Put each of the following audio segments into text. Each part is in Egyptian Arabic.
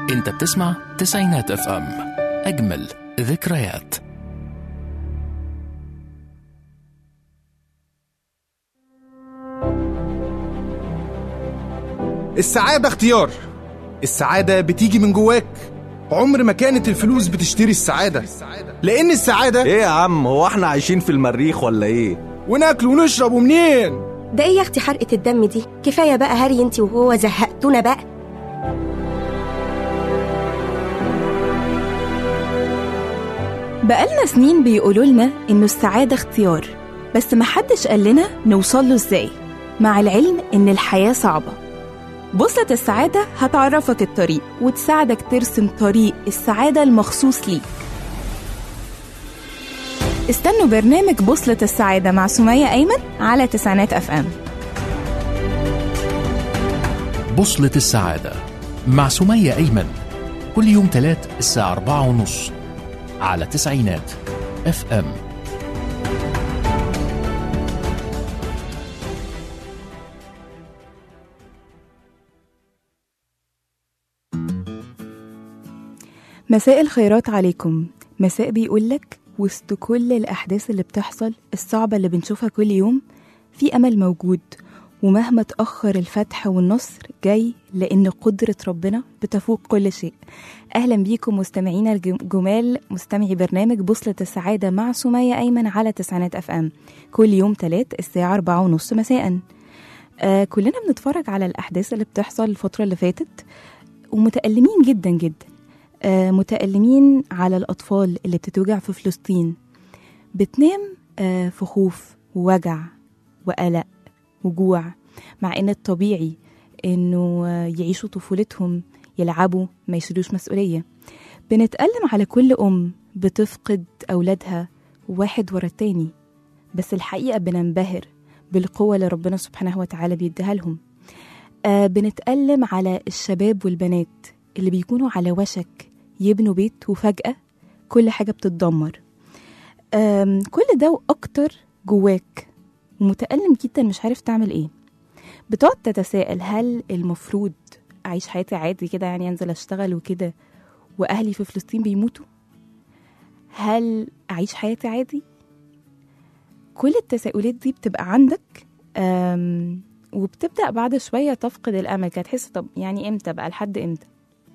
انت بتسمع تسعينات اف ام اجمل ذكريات السعادة اختيار السعادة بتيجي من جواك عمر ما كانت الفلوس بتشتري السعادة لأن السعادة ايه يا عم هو احنا عايشين في المريخ ولا ايه وناكل ونشرب ومنين ده ايه يا اختي حرقة الدم دي كفاية بقى هري انت وهو زهقتونا بقى بقالنا سنين بيقولوا لنا إنه السعادة اختيار بس محدش قال لنا نوصل له إزاي مع العلم إن الحياة صعبة بوصلة السعادة هتعرفك الطريق وتساعدك ترسم طريق السعادة المخصوص ليك استنوا برنامج بوصلة السعادة مع سمية أيمن على تسعينات أف أم بوصلة السعادة مع سمية أيمن كل يوم تلات الساعة أربعة ونص على تسعينات اف ام مساء الخيرات عليكم مساء بيقولك وسط كل الأحداث اللي بتحصل الصعبة اللي بنشوفها كل يوم في أمل موجود ومهما تأخر الفتح والنصر جاي لأن قدرة ربنا بتفوق كل شيء أهلا بيكم مستمعينا الجمال مستمعي برنامج بوصلة السعادة مع سمية أيمن على تسعينات أف أم كل يوم تلات الساعة أربعة ونص مساء آه كلنا بنتفرج على الأحداث اللي بتحصل الفترة اللي فاتت ومتألمين جدا جدا آه متألمين على الأطفال اللي بتتوجع في فلسطين بتنام آه في خوف ووجع وقلق وجوع مع ان الطبيعي انه يعيشوا طفولتهم يلعبوا ما يشيلوش مسؤولية بنتألم على كل أم بتفقد أولادها واحد ورا التاني بس الحقيقة بننبهر بالقوة اللي ربنا سبحانه وتعالى بيديها لهم آه بنتألم على الشباب والبنات اللي بيكونوا على وشك يبنوا بيت وفجأة كل حاجة بتتدمر آم، كل ده وأكتر جواك ومتألم جدا مش عارف تعمل ايه بتقعد تتساءل هل المفروض أعيش حياتي عادي كده يعني أنزل أشتغل وكده وأهلي في فلسطين بيموتوا هل أعيش حياتي عادي كل التساؤلات دي بتبقى عندك أم، وبتبدأ بعد شوية تفقد الأمل كده تحس طب يعني إمتى بقى لحد إمتى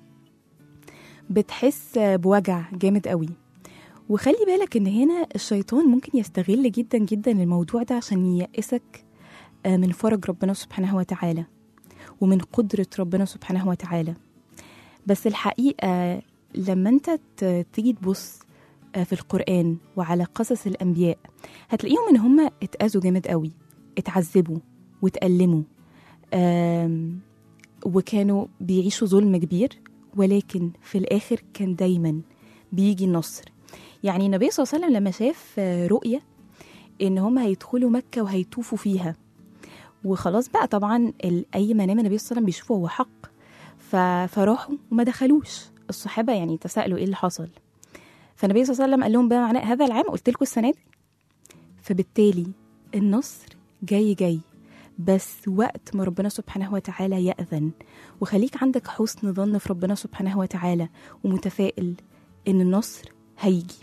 بتحس بوجع جامد قوي وخلي بالك ان هنا الشيطان ممكن يستغل جدا جدا الموضوع ده عشان ييأسك آه، من فرج ربنا سبحانه وتعالى ومن قدرة ربنا سبحانه وتعالى بس الحقيقة لما انت ت- تيجي تبص آه، في القرآن وعلى قصص الأنبياء هتلاقيهم ان هم اتأذوا جامد قوي اتعذبوا واتألموا آم، وكانوا بيعيشوا ظلم كبير ولكن في الآخر كان دايما بيجي النصر يعني النبي صلى الله عليه وسلم لما شاف آه، رؤية ان هم هيدخلوا مكة وهيطوفوا فيها وخلاص بقى طبعا ال- اي منام النبي صلى الله عليه وسلم بيشوفه هو حق ف- فراحوا وما دخلوش الصحابة يعني تساءلوا ايه اللي حصل فالنبي صلى الله عليه وسلم قال لهم بقى معناه هذا العام قلت لكم السنة دي فبالتالي النصر جاي جاي بس وقت ما ربنا سبحانه وتعالى يأذن وخليك عندك حسن ظن في ربنا سبحانه وتعالى ومتفائل ان النصر هيجي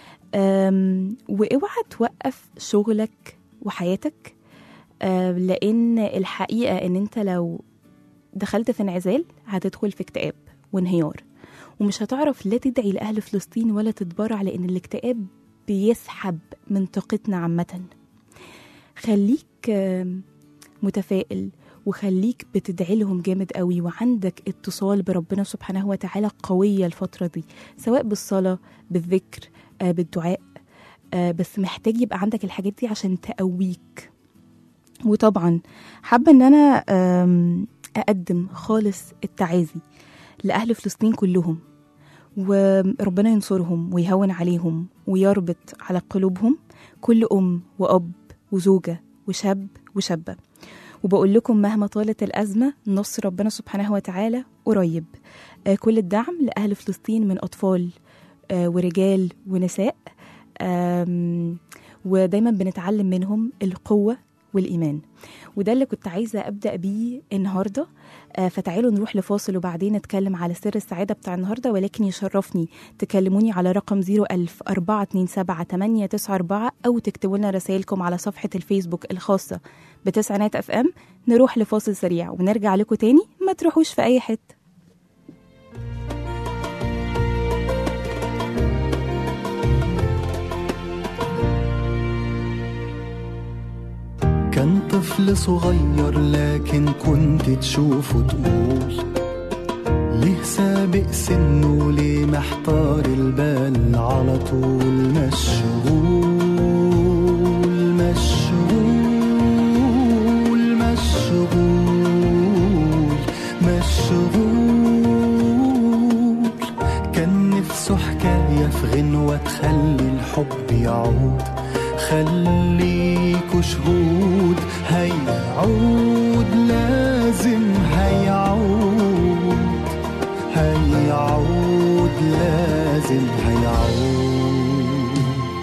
أم، واوعى توقف شغلك وحياتك أم، لان الحقيقه ان انت لو دخلت في انعزال هتدخل في اكتئاب وانهيار ومش هتعرف لا تدعي لاهل فلسطين ولا تتبرع لان الاكتئاب بيسحب من طاقتنا عامه خليك أم، متفائل وخليك بتدعي لهم جامد قوي وعندك اتصال بربنا سبحانه وتعالى قوية الفترة دي سواء بالصلاة بالذكر آه، بالدعاء آه، بس محتاج يبقى عندك الحاجات دي عشان تقويك وطبعا حابة ان انا آم، اقدم خالص التعازي لأهل فلسطين كلهم وربنا ينصرهم ويهون عليهم ويربط على قلوبهم كل أم وأب وزوجة وشاب وشابة وبقول لكم مهما طالت الأزمة نصر ربنا سبحانه وتعالى قريب آه، كل الدعم لأهل فلسطين من أطفال آه، ورجال ونساء آم، ودايما بنتعلم منهم القوة والإيمان وده اللي كنت عايزة أبدأ بيه النهاردة آه، فتعالوا نروح لفاصل وبعدين نتكلم على سر السعادة بتاع النهاردة ولكن يشرفني تكلموني على رقم 01000 427 894 أو تكتبوا لنا رسائلكم على صفحة الفيسبوك الخاصة بتسعينات اف ام نروح لفاصل سريع ونرجع لكم تاني ما تروحوش في أي حتة كان طفل صغير لكن كنت تشوفه تقول ليه سابق سنه ليه محتار البال على طول مشغول مشغول مشغول مشغول كان نفسه حكاية في غنوة تخلي الحب يعود خليكوا شهود هيعود لازم هيعود هيعود لازم هيعود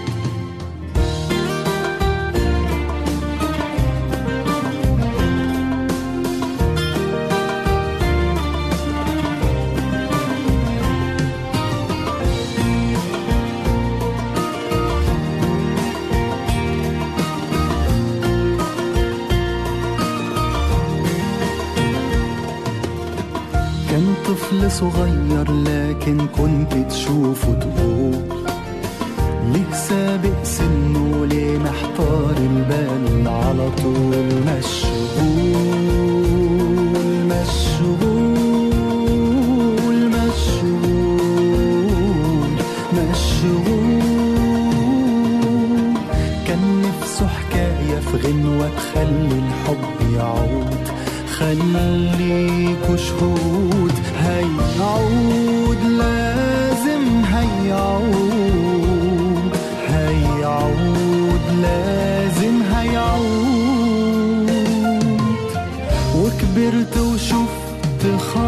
كان طفل صغير لكن كنت تشوفه تقول ليه سابق سنه ليه محتار البال على طول مشغول مشغول مشغول مشغول كان نفسه حكاية في غنوة تخلي الحب يعود خليكوا شهود هيعود لازم هيعود هيعود لازم هيعود وكبرت وشفت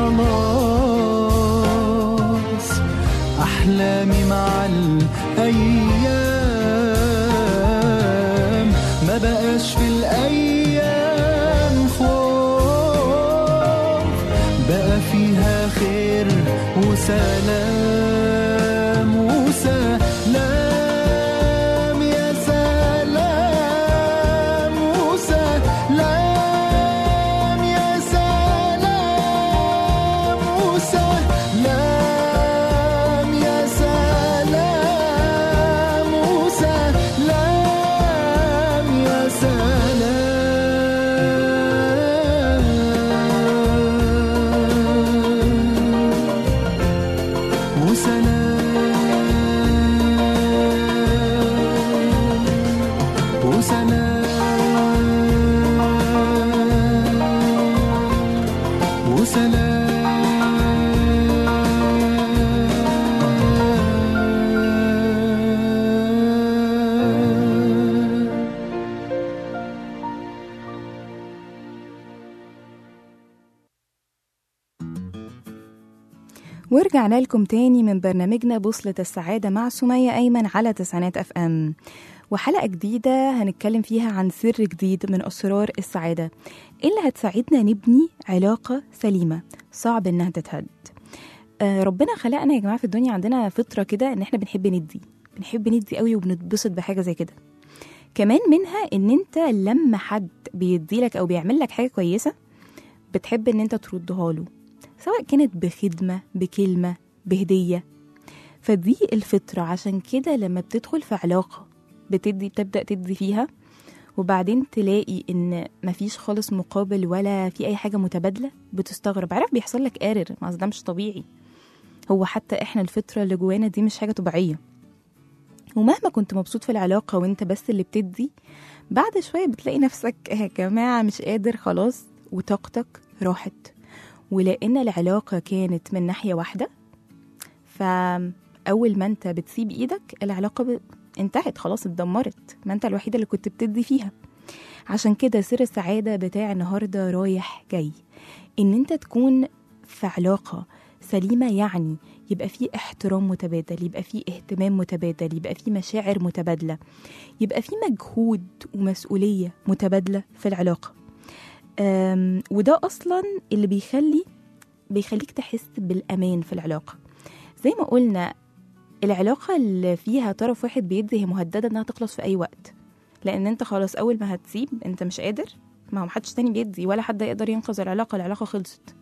خلاص أحلامي مع الأيام ما بقاش في الأيام خوف بقى فيها خير وسلام وسلام يا سلام وسلام يا سلام وسلام يا سلام وسلام يا سلام وسلام وسلام وسلام ورجعنا لكم تاني من برنامجنا بوصلة السعادة مع سمية أيمن على تسعينات أف أم وحلقة جديدة هنتكلم فيها عن سر جديد من أسرار السعادة اللي هتساعدنا نبني علاقة سليمة صعب إنها تتهد آه ربنا خلقنا يا جماعة في الدنيا عندنا فطرة كده إن إحنا بنحب ندي بنحب ندي قوي وبنتبسط بحاجة زي كده كمان منها إن أنت لما حد بيديلك أو بيعمل لك حاجة كويسة بتحب إن أنت تردها له سواء كانت بخدمة بكلمة بهدية فدي الفطرة عشان كده لما بتدخل في علاقة بتدي بتبدأ تدي فيها وبعدين تلاقي ان مفيش خالص مقابل ولا في اي حاجة متبادلة بتستغرب عارف بيحصل لك قارر ما أصل ده مش طبيعي هو حتى احنا الفطرة اللي جوانا دي مش حاجة طبيعية ومهما كنت مبسوط في العلاقة وانت بس اللي بتدي بعد شوية بتلاقي نفسك يا جماعة مش قادر خلاص وطاقتك راحت ولأن العلاقة كانت من ناحية واحدة فأول ما أنت بتسيب إيدك العلاقة ب... انتهت خلاص اتدمرت ما أنت الوحيدة اللي كنت بتدي فيها عشان كده سر السعادة بتاع النهاردة رايح جاي إن أنت تكون في علاقة سليمة يعني يبقى فيه احترام متبادل يبقى فيه اهتمام متبادل يبقى فيه مشاعر متبادلة يبقى فيه مجهود ومسؤولية متبادلة في العلاقة أم، وده أصلا اللي بيخلي بيخليك تحس بالأمان في العلاقة زي ما قلنا العلاقة اللي فيها طرف واحد بيدي هي مهددة إنها تخلص في أي وقت لأن أنت خلاص أول ما هتسيب أنت مش قادر ما هو محدش تاني بيدي ولا حد يقدر ينقذ العلاقة العلاقة خلصت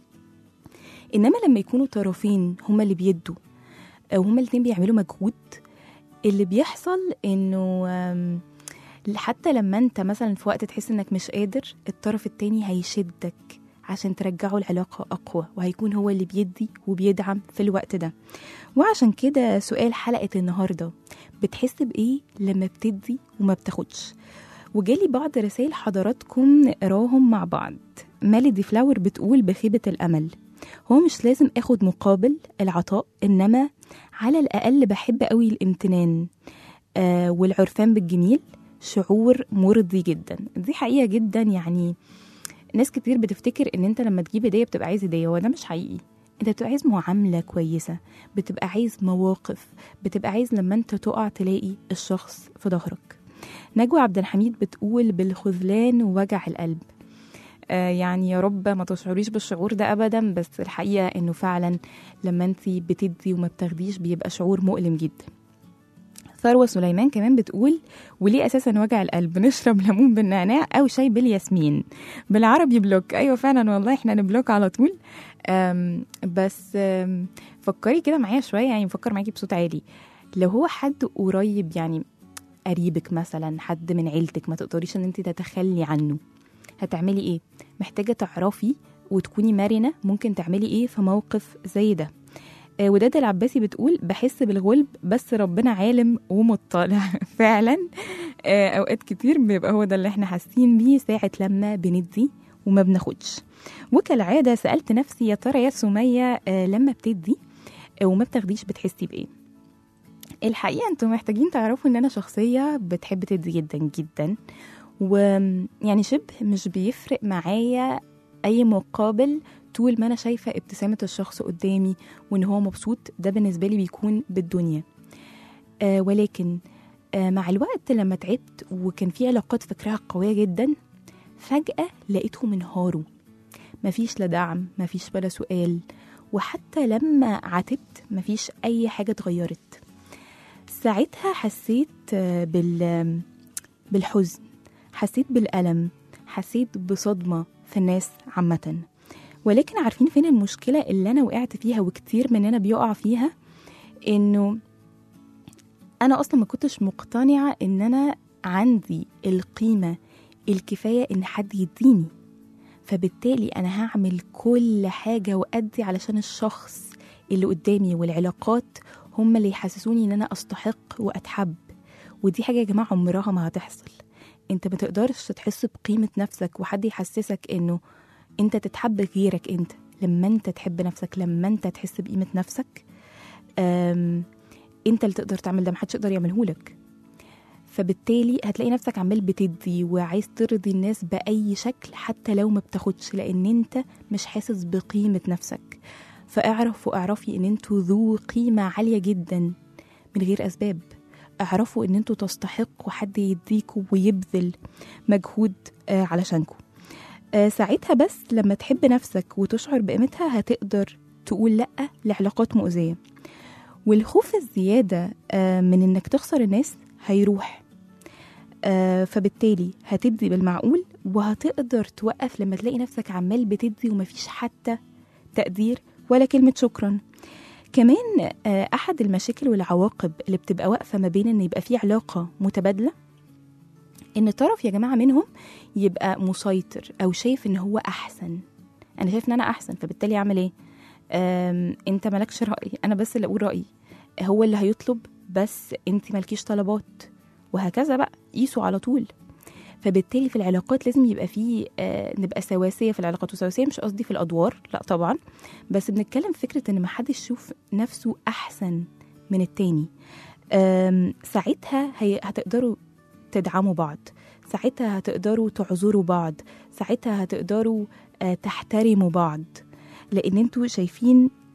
إنما لما يكونوا طرفين هما اللي بيدوا أو هما الاتنين بيعملوا مجهود اللي بيحصل إنه آم، حتى لما أنت مثلا في وقت تحس إنك مش قادر الطرف التاني هيشدك عشان ترجعوا العلاقة أقوى وهيكون هو اللي بيدي وبيدعم في الوقت ده وعشان كده سؤال حلقة النهاردة بتحس بإيه لما بتدي وما بتاخدش وجالي بعض رسائل حضراتكم نقراهم مع بعض مالدي فلاور بتقول بخيبة الأمل هو مش لازم اخد مقابل العطاء انما على الاقل بحب قوي الامتنان آه والعرفان بالجميل شعور مرضي جدا دي حقيقة جدا يعني ناس كتير بتفتكر ان انت لما تجيب هدية بتبقى عايز هدية وده مش حقيقي انت بتبقى عايز معاملة كويسة بتبقى عايز مواقف بتبقى عايز لما انت تقع تلاقي الشخص في ظهرك نجوى عبد الحميد بتقول بالخذلان ووجع القلب آه يعني يا رب ما تشعريش بالشعور ده ابدا بس الحقيقه انه فعلا لما انت بتدي وما بتاخديش بيبقى شعور مؤلم جدا ثروة سليمان كمان بتقول وليه اساسا وجع القلب نشرب ليمون بالنعناع او شاي بالياسمين بالعربي بلوك ايوه فعلا والله احنا نبلوك على طول أم بس أم فكري كده معايا شويه يعني فكر معاكي بصوت عالي لو هو حد قريب يعني قريبك مثلا حد من عيلتك ما تقدريش ان انت تتخلي عنه هتعملي ايه محتاجه تعرفي وتكوني مرنه ممكن تعملي ايه في موقف زي ده آه، وداد العباسي بتقول بحس بالغلب بس ربنا عالم ومطلع فعلا آه، اوقات كتير بيبقى هو ده اللي احنا حاسين بيه ساعه لما بندي وما بناخدش وكالعاده سالت نفسي يا ترى يا سميه آه، لما بتدي آه، وما بتاخديش بتحسي بايه الحقيقه انتوا محتاجين تعرفوا ان انا شخصيه بتحب تدي جدا جدا ويعني شبه مش بيفرق معايا اي مقابل طول ما انا شايفه ابتسامه الشخص قدامي وان هو مبسوط ده بالنسبه لي بيكون بالدنيا آه ولكن آه مع الوقت لما تعبت وكان في علاقات فكرها قويه جدا فجاه لقيتهم انهاروا مفيش لا دعم مفيش ولا سؤال وحتى لما عاتبت مفيش اي حاجه اتغيرت ساعتها حسيت آه، بال بالحزن حسيت بالألم حسيت بصدمة في الناس عامة ولكن عارفين فين المشكلة اللي أنا وقعت فيها وكتير مننا بيقع فيها إنه أنا أصلا ما كنتش مقتنعة إن أنا عندي القيمة الكفاية إن حد يديني فبالتالي أنا هعمل كل حاجة وأدي علشان الشخص اللي قدامي والعلاقات هم اللي يحسسوني إن أنا أستحق وأتحب ودي حاجة يا جماعة عمرها ما هتحصل انت ما تقدرش تحس بقيمة نفسك وحد يحسسك انه انت تتحب غيرك انت لما انت تحب نفسك لما انت تحس بقيمة نفسك أم انت اللي تقدر تعمل ده محدش يقدر يعملهولك فبالتالي هتلاقي نفسك عمال بتدي وعايز ترضي الناس بأي شكل حتى لو ما بتاخدش لأن انت مش حاسس بقيمة نفسك فاعرف واعرفي ان انتوا ذو قيمة عالية جدا من غير أسباب اعرفوا ان انتوا تستحقوا حد يديكوا ويبذل مجهود آه علشانكوا آه ساعتها بس لما تحب نفسك وتشعر بقيمتها هتقدر تقول لأ لعلاقات مؤذية والخوف الزيادة آه من انك تخسر الناس هيروح آه فبالتالي هتدي بالمعقول وهتقدر توقف لما تلاقي نفسك عمال بتدي ومفيش حتى تقدير ولا كلمة شكرا كمان آه، أحد المشاكل والعواقب اللي بتبقى واقفة ما بين إن يبقى في علاقة متبادلة إن طرف يا جماعة منهم يبقى مسيطر أو شايف إن هو أحسن أنا شايف إن أنا أحسن فبالتالي أعمل إيه؟ آم، أنت مالكش رأي أنا بس اللي أقول رأيي هو اللي هيطلب بس أنت مالكيش طلبات وهكذا بقى قيسوا على طول فبالتالي في العلاقات لازم يبقى فيه آه نبقى سواسية في العلاقات وسواسية مش قصدي في الأدوار لا طبعا بس بنتكلم في فكرة إن محدش يشوف نفسه أحسن من التاني آم، ساعتها هي هتقدروا تدعموا بعض ساعتها هتقدروا تعذروا بعض ساعتها هتقدروا آه، تحترموا بعض لأن انتوا شايفين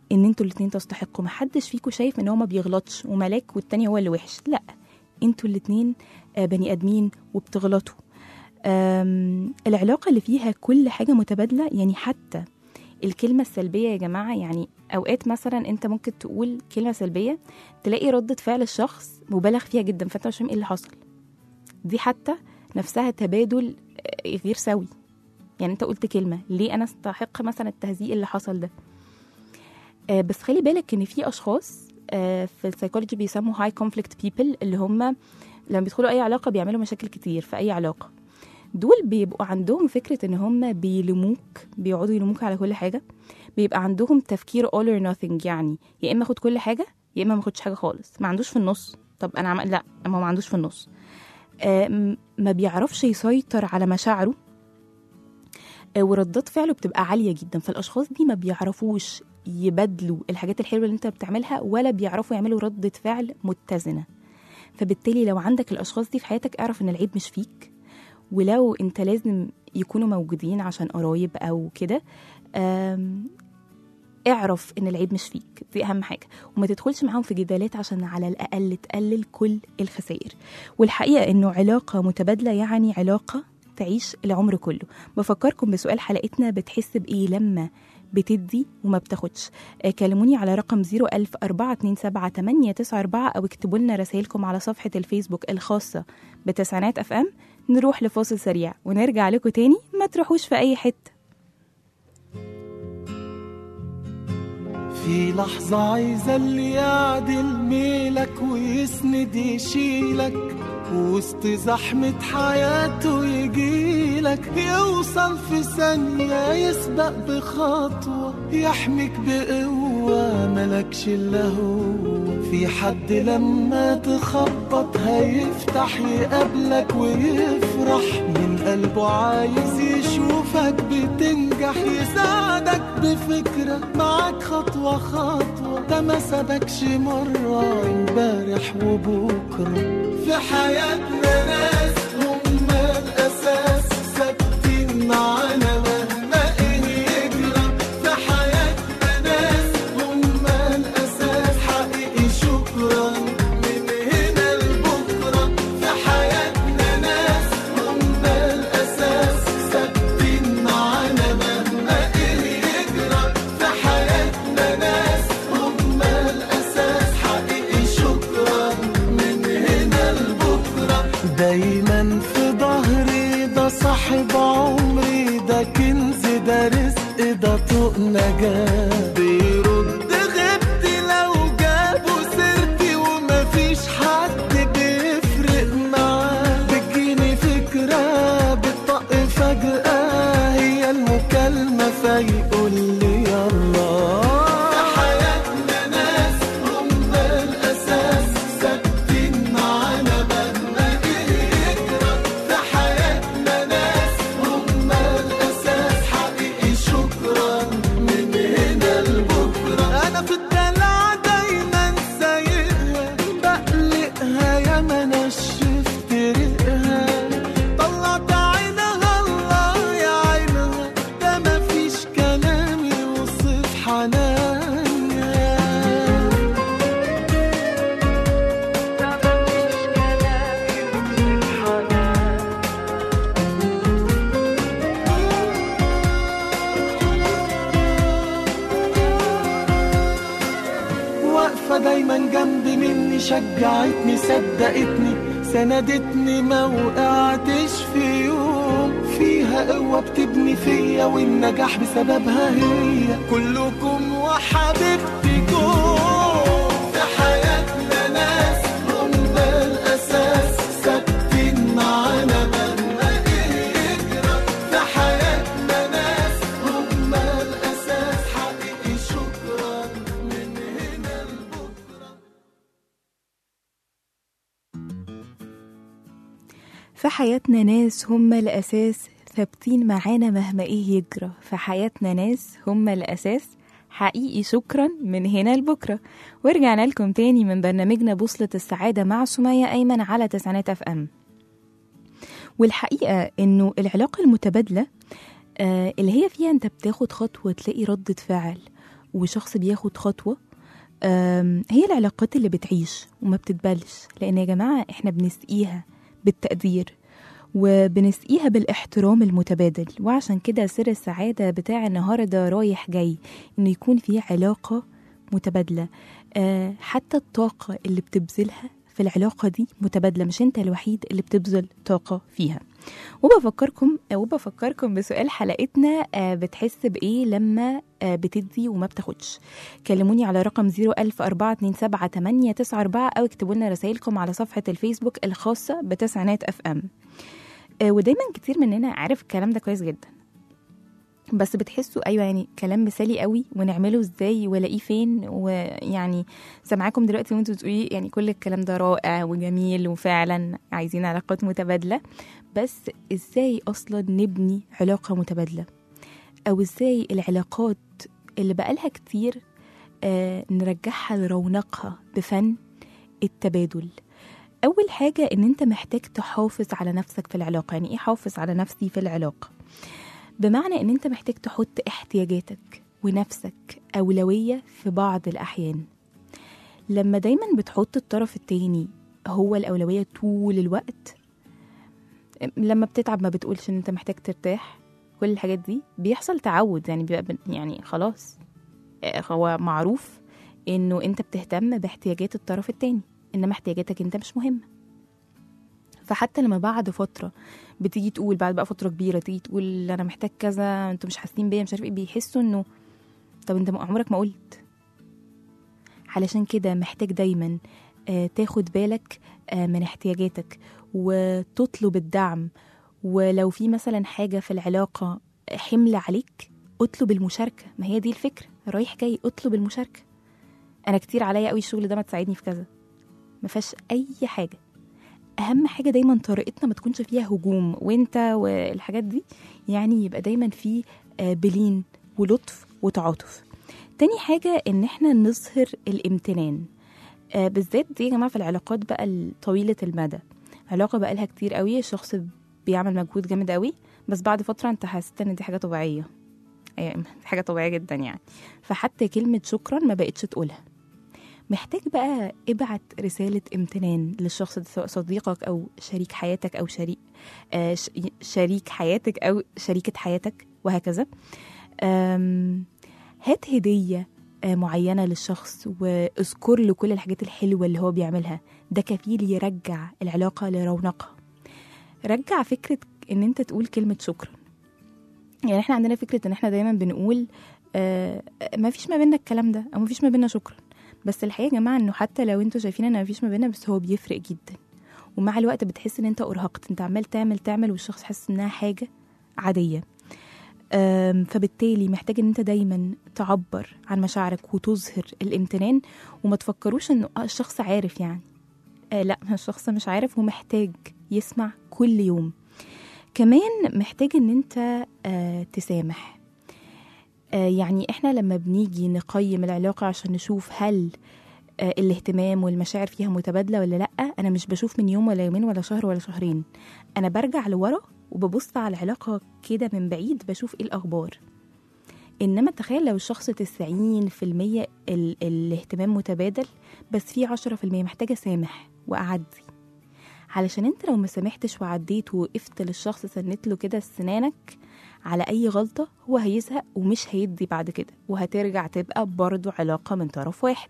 ان انتوا الاتنين تستحقوا محدش فيكم شايف ان هو ما بيغلطش وملاك والتاني هو اللي وحش لا انتوا الاتنين آه، بني ادمين وبتغلطوا آم، العلاقة اللي فيها كل حاجة متبادلة يعني حتى الكلمة السلبية يا جماعة يعني أوقات مثلا أنت ممكن تقول كلمة سلبية تلاقي ردة فعل الشخص مبالغ فيها جدا فأنت مش فاهم إيه اللي حصل دي حتى نفسها تبادل آه، غير سوي يعني أنت قلت كلمة ليه أنا استحق مثلا التهزيء اللي حصل ده آه، بس خلي بالك إن في أشخاص آه، في السايكولوجي بيسموا هاي كونفليكت بيبل اللي هم لما بيدخلوا أي علاقة بيعملوا مشاكل كتير في أي علاقة دول بيبقوا عندهم فكرة ان هم بيلموك بيقعدوا يلموك على كل حاجة بيبقى عندهم تفكير all or nothing يعني يا اما اخد كل حاجة يا اما ما اخدش حاجة خالص ما عندوش في النص طب انا عم... لا ما هو ما عندوش في النص آه م- ما بيعرفش يسيطر على مشاعره آه وردات فعله بتبقى عالية جدا فالاشخاص دي ما بيعرفوش يبادلوا الحاجات الحلوة اللي انت بتعملها ولا بيعرفوا يعملوا ردة فعل متزنة فبالتالي لو عندك الاشخاص دي في حياتك اعرف ان العيب مش فيك ولو انت لازم يكونوا موجودين عشان قرايب او كده آم، اعرف ان العيب مش فيك دي اهم حاجه وما تدخلش معاهم في جدالات عشان على الاقل تقلل كل الخسائر والحقيقه انه علاقه متبادله يعني علاقه تعيش العمر كله بفكركم بسؤال حلقتنا بتحس بايه لما بتدي وما بتاخدش آه، كلموني على رقم 010427894 او اكتبوا لنا رسائلكم على صفحه الفيسبوك الخاصه بتسعينات اف ام نروح لفاصل سريع ونرجع لكم تاني ما تروحوش في اي حته في لحظة عايزة اللي يعدل ميلك ويسند يشيلك وسط زحمة حياته يجيلك يوصل في ثانية يسبق بخطوة يحميك بقوة ملكش إلا هو في حد لما تخبط هيفتح يقابلك ويفرح من قلبه عايز يشوفك بتنجح يساعدك بفكرة معاك خطوة خطوة ده ما سابكش مرة امبارح وبكرة في حياتنا ناس هم الأساس ثابتين معانا مهما إيه يجرى في حياتنا ناس هم الأساس حقيقي شكرا من هنا لبكرة في حياتنا ناس هم الأساس ثابتين معانا مهما إيه يجرى في حياتنا ناس هم الأساس حقيقي شكرا من هنا لبكرة دايما في ظهري ده صاحب عمري ده كنز ده رزق ده طوق نجاة بيرد غبتي لو جابوا سيرتي ومفيش حد بيفرق معاه بتجيني فكرة بتطق فجأة هي المكالمة فيقول لي يلا في حياتنا ناس هم الأساس ثابتين معانا مهما إيه يجرى في حياتنا ناس هم الأساس حقيقي شكرا من هنا لبكرة أنا في الدلع دايما سايقها بقلقها يا ما نشفت ريقها طلعت عينها الله يا عينها ده مفيش كلام يوصف حنانها واقفة دايما جنبي مني شجعتني صدقتني سندتني ما وقعتش في يوم فيها قوة بتبني فيا والنجاح بسببها هي كلكم وحبيبتكم في حياتنا ناس هم الأساس ثابتين معانا مهما إيه يجرى في حياتنا ناس هم الأساس حقيقي شكرا من هنا لبكرة في حياتنا ناس هم الأساس ثابتين معانا مهما إيه يجرى في حياتنا ناس هم الأساس حقيقي شكرا من هنا لبكرة ورجعنا لكم تاني من برنامجنا بوصلة السعادة مع سمية أيمن على تسعينات أف أم والحقيقة إنه العلاقة المتبادلة آه اللي هي فيها أنت بتاخد خطوة تلاقي ردة فعل وشخص بياخد خطوة أم، هي العلاقات اللي بتعيش وما بتتبلش لأن يا جماعة إحنا بنسقيها بالتقدير وبنسقيها بالاحترام المتبادل وعشان كده سر السعادة بتاع النهاردة رايح جاي إنه يكون في علاقة متبادلة أه حتى الطاقة اللي بتبذلها في العلاقة دي متبادلة مش انت الوحيد اللي بتبذل طاقة فيها وبفكركم وبفكركم بسؤال حلقتنا آه، بتحس بإيه لما آه، بتدي وما بتاخدش كلموني على رقم 010427894 أو اكتبوا لنا رسائلكم على صفحة الفيسبوك الخاصة بتسعينات اف ام ودايما كتير مننا عارف الكلام ده كويس جدا بس بتحسوا ايوه يعني كلام مثالي قوي ونعمله ازاي والاقيه فين ويعني سامعاكم دلوقتي وانتوا بتقولي يعني كل الكلام ده رائع وجميل وفعلا عايزين علاقات متبادله بس ازاي اصلا نبني علاقه متبادله او ازاي العلاقات اللي بقالها كتير آه نرجعها لرونقها بفن التبادل اول حاجه ان انت محتاج تحافظ على نفسك في العلاقه يعني ايه حافظ على نفسي في العلاقه بمعنى ان انت محتاج تحط احتياجاتك ونفسك اولويه في بعض الاحيان لما دايما بتحط الطرف التاني هو الاولويه طول الوقت لما بتتعب ما بتقولش ان انت محتاج ترتاح كل الحاجات دي بيحصل تعود يعني بيبقى بن- يعني خلاص آه، هو معروف انه انت بتهتم باحتياجات الطرف التاني انما احتياجاتك انت مش مهمه فحتى لما بعد فتره بتيجي تقول بعد بقى فتره كبيره تيجي تقول انا محتاج كذا انتوا مش حاسين بيا مش عارف ايه بيحسوا انه طب انت عمرك ما قلت علشان كده محتاج دايما آه، تاخد بالك آه، من احتياجاتك وتطلب الدعم ولو في مثلا حاجة في العلاقة حمل عليك اطلب المشاركة ما هي دي الفكرة رايح جاي اطلب المشاركة انا كتير عليا قوي الشغل ده ما تساعدني في كذا ما فيهاش اي حاجة اهم حاجة دايما طريقتنا ما تكونش فيها هجوم وانت والحاجات دي يعني يبقى دايما في آه، بلين ولطف وتعاطف تاني حاجة ان احنا نظهر الامتنان آه، بالذات دي يا جماعة في العلاقات بقى الطويلة المدى علاقة بقى لها كتير قوي الشخص بيعمل مجهود جامد قوي بس بعد فترة انت حسيت ان دي حاجة طبيعية أيوة، دي حاجة طبيعية جدا يعني فحتى كلمة شكرا ما بقتش تقولها محتاج بقى ابعت رسالة امتنان للشخص ده سواء صديقك أو شريك حياتك أو شريك آه ش- شريك حياتك أو شريكة حياتك وهكذا آم، هات هدية آه، معينة للشخص واذكر له كل الحاجات الحلوة اللي هو بيعملها ده كفيل يرجع العلاقة لرونقها رجع فكرة ان انت تقول كلمة شكرا يعني احنا عندنا فكرة ان احنا دايما بنقول آه ما فيش ما بيننا الكلام ده او ما فيش ما بيننا شكرا بس الحقيقة يا جماعة انه حتى لو انتوا شايفين ان ما فيش ما بيننا بس هو بيفرق جدا ومع الوقت بتحس ان انت ارهقت انت عمال تعمل تعمل والشخص حاسس انها حاجة عادية آم، فبالتالي محتاج ان انت دايما تعبر عن مشاعرك وتظهر الامتنان وما تفكروش انه آه، الشخص عارف يعني آه لا الشخص مش عارف ومحتاج يسمع كل يوم كمان محتاج ان انت آه تسامح آه يعني احنا لما بنيجي نقيم العلاقة عشان نشوف هل آه الاهتمام والمشاعر فيها متبادلة ولا لأ أنا مش بشوف من يوم ولا يومين ولا شهر ولا شهرين أنا برجع لورا وببص على العلاقة كده من بعيد بشوف ايه الأخبار إنما تخيل لو الشخص 90% ال- الاهتمام متبادل بس في 10% محتاجة سامح وأعدي علشان انت لو ما سامحتش وعديت ووقفت للشخص سنت له كده سنانك على اي غلطة هو هيزهق ومش هيدي بعد كده وهترجع تبقى برضو علاقة من طرف واحد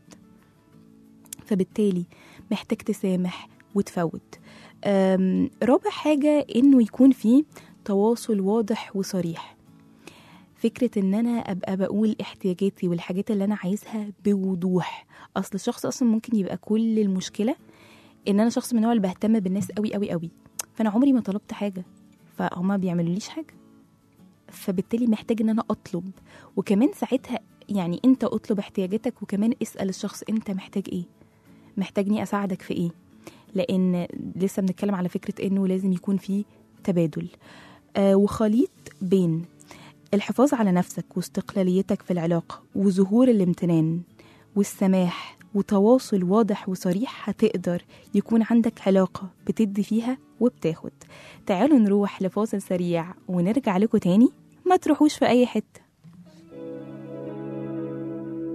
فبالتالي محتاج تسامح وتفوت أم، رابع حاجة انه يكون في تواصل واضح وصريح فكرة ان انا ابقى بقول احتياجاتي والحاجات اللي انا عايزها بوضوح اصل الشخص اصلا ممكن يبقى كل المشكلة ان انا شخص من النوع اللي بهتم بالناس قوي قوي قوي فانا عمري ما طلبت حاجه فهما بيعملوليش حاجه فبالتالي محتاج ان انا اطلب وكمان ساعتها يعني انت اطلب احتياجاتك وكمان اسال الشخص انت محتاج ايه محتاجني اساعدك في ايه لان لسه بنتكلم على فكره انه لازم يكون في تبادل آه وخليط بين الحفاظ على نفسك واستقلاليتك في العلاقه وظهور الامتنان والسماح وتواصل واضح وصريح هتقدر يكون عندك علاقة بتدي فيها وبتاخد تعالوا نروح لفاصل سريع ونرجع لكم تاني ما تروحوش في أي حتة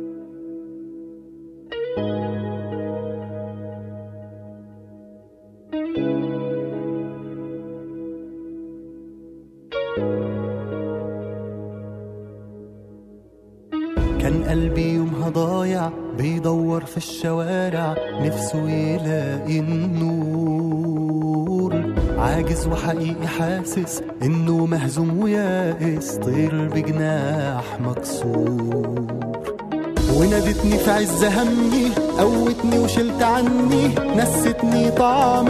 كان قلبي يومها ضايع بيدور في الشوارع نفسه يلاقي النور عاجز وحقيقي حاسس انه مهزوم ويائس طير بجناح مكسور ونادتني في عز همي قوتني وشلت عني نستني طعم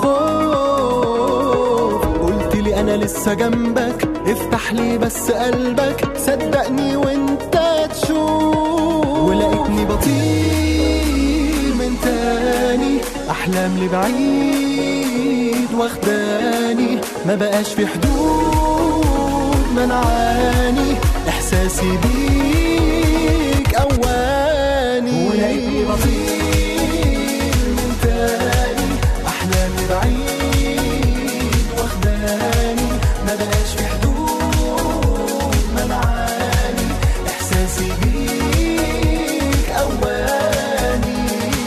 الخوف قلت لي انا لسه جنبك افتح لي بس قلبك صدقني وانت تشوف ولقيتني بطير من تاني احلام لبعيد واخداني ما بقاش في حدود منعاني احساسي بيك اواني ولقيتني بطير من تاني احلامي بعيد واخداني ما بقاش في حدود منعاني احساسي بيك اواني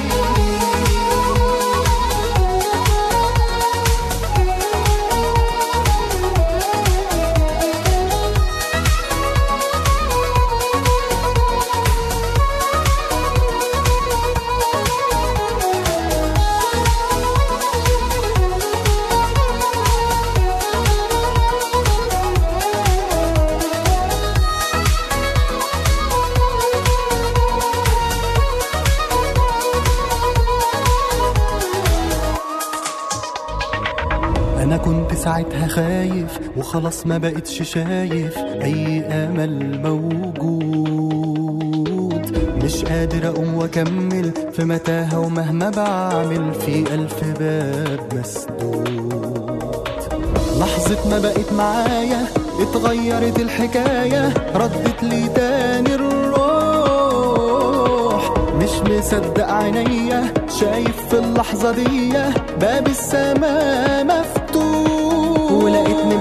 انا كنت ساعتها خايف وخلاص ما بقتش شايف اي امل موجود مش قادر اقوم واكمل في متاهه ومهما بعمل في الف باب مسدود لحظة ما بقت معايا اتغيرت الحكاية ردت لي تاني الروح مش مصدق عينيا شايف في اللحظة دي باب السماء مفتوح ولقيتني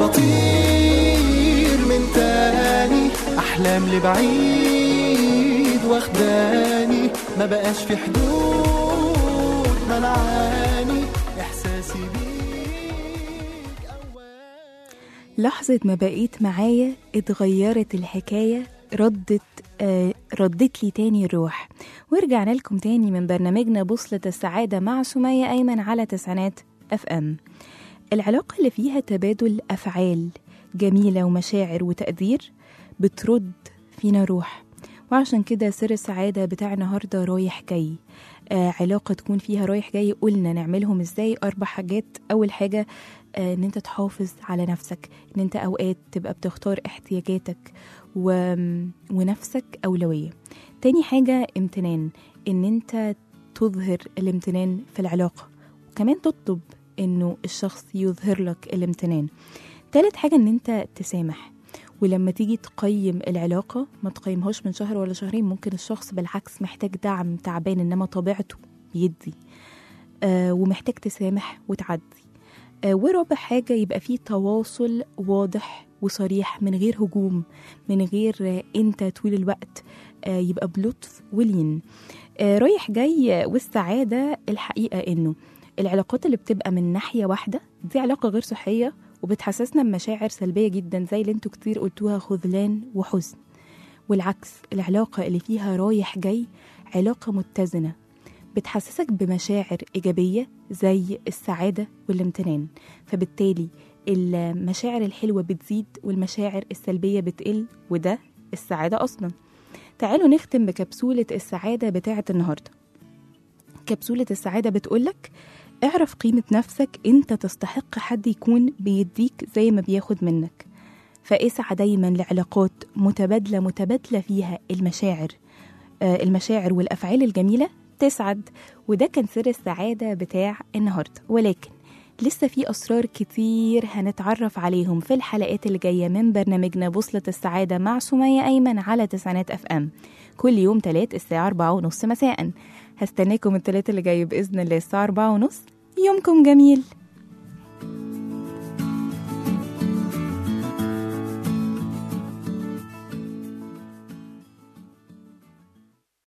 بطير من تاني أحلام لبعيد واخداني ما بقاش في حدود منعاني إحساسي بيك أواني لحظة ما بقيت معايا اتغيرت الحكاية ردت آه ردت لي تاني الروح ورجعنا لكم تاني من برنامجنا بوصلة السعادة مع سمية أيمن على تسعينات اف ام العلاقة اللي فيها تبادل أفعال جميلة ومشاعر وتقدير بترد فينا روح وعشان كده سر السعادة بتاع النهاردة رايح جاي آه علاقة تكون فيها رايح جاي قلنا نعملهم ازاي أربع حاجات أول حاجة آه ان انت تحافظ على نفسك ان انت اوقات تبقى بتختار احتياجاتك و... ونفسك أولوية تاني حاجة امتنان ان انت تظهر الامتنان في العلاقة وكمان تطلب انه الشخص يظهر لك الامتنان تالت حاجة ان انت تسامح ولما تيجي تقيم العلاقة ما تقيمهاش من شهر ولا شهرين ممكن الشخص بالعكس محتاج دعم تعبان انما طبيعته بيدي آه ومحتاج تسامح وتعدي آه ورابع حاجة يبقى فيه تواصل واضح وصريح من غير هجوم من غير آه انت طول الوقت آه يبقى بلطف ولين آه رايح جاي والسعادة الحقيقة انه العلاقات اللي بتبقى من ناحية واحدة دي علاقة غير صحية وبتحسسنا بمشاعر سلبية جدا زي اللي انتوا كتير قلتوها خذلان وحزن والعكس العلاقة اللي فيها رايح جاي علاقة متزنة بتحسسك بمشاعر إيجابية زي السعادة والامتنان فبالتالي المشاعر الحلوة بتزيد والمشاعر السلبية بتقل وده السعادة أصلا تعالوا نختم بكبسولة السعادة بتاعة النهاردة كبسولة السعادة بتقولك اعرف قيمة نفسك انت تستحق حد يكون بيديك زي ما بياخد منك فاسعى دايما لعلاقات متبادلة متبادلة فيها المشاعر آه المشاعر والأفعال الجميلة تسعد وده كان سر السعادة بتاع النهاردة ولكن لسه في أسرار كتير هنتعرف عليهم في الحلقات اللي جاية من برنامجنا بوصلة السعادة مع سمية أيمن على تسعينات أف أم كل يوم تلات الساعة أربعة ونص مساء هستناكم التلات اللي جاي بإذن الله الساعة أربعة ونص يومكم جميل